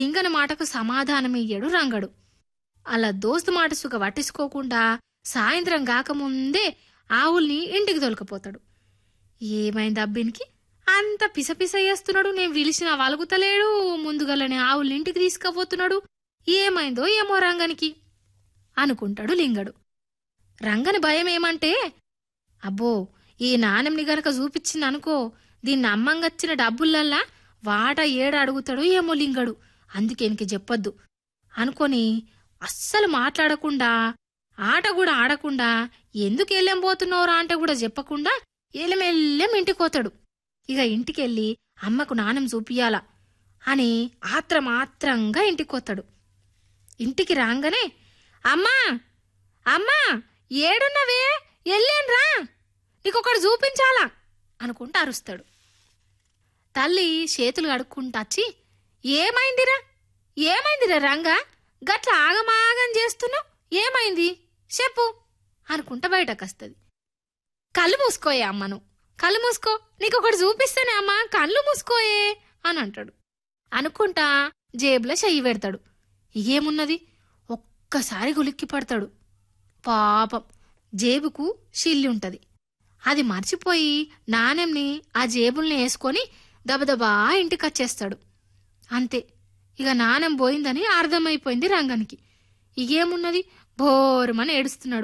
లింగన మాటకు సమాధానమియ్యడు రంగడు అలా దోస్తు మాట సుఖ పట్టించుకోకుండా సాయంత్రం కాకముందే ఆవుల్ని ఇంటికి తొలకపోతాడు ఏమైంది అబ్బినికి అంత పిసపిస చేస్తున్నాడు నేను పిలిచిన వలుగుతలేడు ముందుగలనే ఆవుల్ని ఇంటికి తీసుకుపోతున్నాడు ఏమైందో ఏమో రంగనికి అనుకుంటాడు లింగడు రంగని భయం ఏమంటే అబ్బో ఈ నాణెంని గనక చూపించింది అనుకో దీన్ని అమ్మంగచ్చిన డబ్బులల్లా వాట ఏడ అడుగుతాడో ఏమో లింగడు అందుకేనికి చెప్పొద్దు అనుకొని అస్సలు మాట్లాడకుండా ఆట కూడా ఆడకుండా ఎందుకు వెళ్ళం పోతున్నావురా అంటే కూడా చెప్పకుండా ఎల్లమెల్లెం ఇంటికోతాడు ఇక ఇంటికెళ్ళి అమ్మకు నాణం చూపియాల అని ఆత్రమాత్రంగా ఇంటికోతాడు ఇంటికి రాగానే అమ్మా అమ్మా ఏడున్నవే ఎల్లేన్రా నీకొకడు చూపించాలా అనుకుంటా అరుస్తాడు తల్లి చేతులు కడుక్కుంటా వచ్చి ఏమైందిరా ఏమైందిరా రంగా గట్ల ఆగమాగం చేస్తున్నావు ఏమైంది చెప్పు అనుకుంటా బయటకొస్తుంది కళ్ళు మూసుకోయే అమ్మను కళ్ళు మూసుకో నీకొకటి చూపిస్తేనే అమ్మా కళ్ళు మూసుకోయే అని అంటాడు అనుకుంటా జేబులో చెయ్యి పెడతాడు ఏమున్నది ఒక్కసారి గులిక్కి పడతాడు పాపం జేబుకు షిల్లి ఉంటది అది మర్చిపోయి నాణెంని ఆ జేబుల్ని వేసుకొని దబదబా ఇంటికి వచ్చేస్తాడు అంతే ఇక నాణెం పోయిందని అర్థమైపోయింది రంగనికి ఇగేమున్నది బోరుమని ఏడుస్తున్నాడు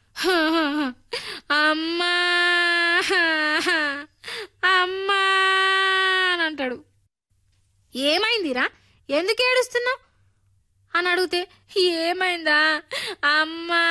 అమ్మా అమ్మా అని అంటాడు ఏమైందిరా ఎందుకు ఏడుస్తున్నావు అని అడిగితే ఏమైందా అమ్మా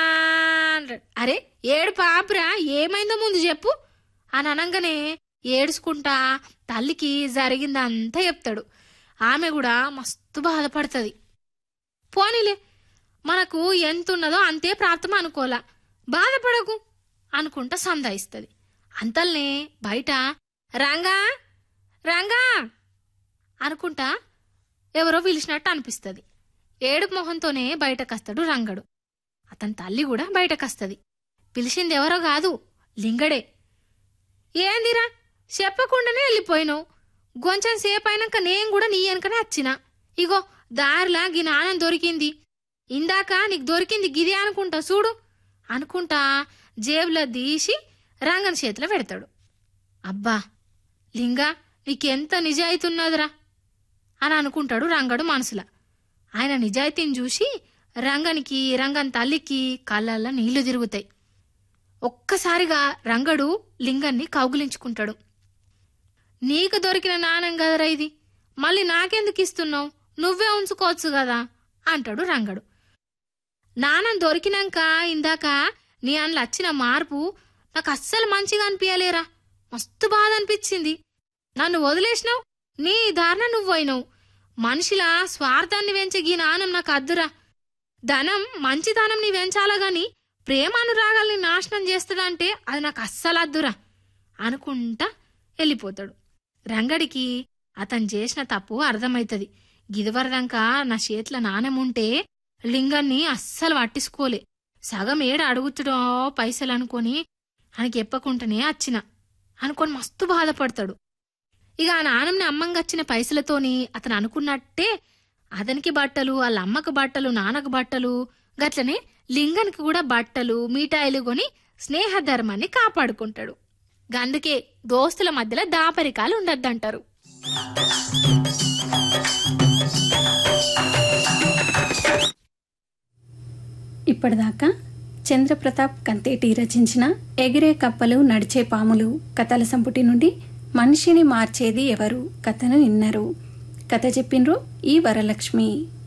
అంటాడు అరే ఏడు పాపరా ఏమైందో ముందు చెప్పు అని అనగానే ఏడుచుకుంటా తల్లికి జరిగిందంతా చెప్తాడు ఆమె కూడా మస్తు బాధపడుతుంది పోనీలే మనకు ఎంత ఉన్నదో అంతే ప్రాప్తం అనుకోలా బాధపడకు అనుకుంటా సందాయిస్తుంది అంతల్నే బయట రంగా రంగా అనుకుంటా ఎవరో పిలిచినట్టు అనిపిస్తుంది ఏడుపు మొహంతోనే బయటకొస్తాడు రంగడు అతని తల్లి కూడా బయటకొస్తుంది పిలిచింది ఎవరో కాదు లింగడే ఏందిరా చెప్పకుండానే వెళ్ళిపోయినావు కొంచెం సేపు అయినాక నేను కూడా నీ వెనకనే వచ్చిన ఇగో దారిలా గీ నాణం దొరికింది ఇందాక నీకు దొరికింది గిది అనుకుంటా చూడు అనుకుంటా జేబులో తీసి రంగని చేతిలో పెడతాడు అబ్బా లింగా నీకెంత నిజాయితీ ఉన్నదిరా అని అనుకుంటాడు రంగడు మనసులా ఆయన నిజాయితీని చూసి రంగనికి రంగన్ తల్లికి కళ్ళల్లో నీళ్లు తిరుగుతాయి ఒక్కసారిగా రంగడు లింగన్ని కౌగులించుకుంటాడు నీకు దొరికిన నాణం కదరా ఇది మళ్ళీ నాకెందుకు ఇస్తున్నావు నువ్వే ఉంచుకోవచ్చు కదా అంటాడు రంగడు నాణం దొరికినాక ఇందాక నీ అందులో వచ్చిన మార్పు నాకు అస్సలు మంచిగా అనిపించలేరా మస్తు బాధ అనిపించింది నన్ను వదిలేసినావు నీ దారిన నువ్వు పోయినావు మనిషిలా స్వార్థాన్ని పెంచే ఈ నాణం నాకు అద్దురా ధనం మంచితనం నీ పెంచాలా గాని ప్రేమ అనురాగాల్ని నాశనం చేస్తుందంటే అది నాకు అస్సలు అద్దురా అనుకుంటా వెళ్ళిపోతాడు రంగడికి అతను చేసిన తప్పు అర్థమైతది గిదివరదాకా నా చేతిలో నాణెం ఉంటే లింగాన్ని అస్సలు పట్టించుకోలే సగం ఏడు అడుగుతుడో పైసలు అనుకొని ఆయనకి ఎప్పకుంటేనే వచ్చిన అనుకొని మస్తు బాధపడతాడు ఇక ఆ నాన్నని అమ్మంగా వచ్చిన పైసలతోని అతను అనుకున్నట్టే అతనికి బట్టలు వాళ్ళ అమ్మకు బట్టలు నాన్నకు బట్టలు గట్లనే లింగనికి కూడా బట్టలు మిఠాయిలు కొని స్నేహ ధర్మాన్ని కాపాడుకుంటాడు గందుకే దోస్తుల మధ్యలో దాపరికాలు ఉండద్దంటారు ఇప్పటిదాకా చంద్రప్రతాప్ కంతేటి రచించిన ఎగిరే కప్పలు నడిచే పాములు కథల సంపుటి నుండి మనిషిని మార్చేది ఎవరు కథను విన్నారు కథ చెప్పిండ్రు ఈ వరలక్ష్మి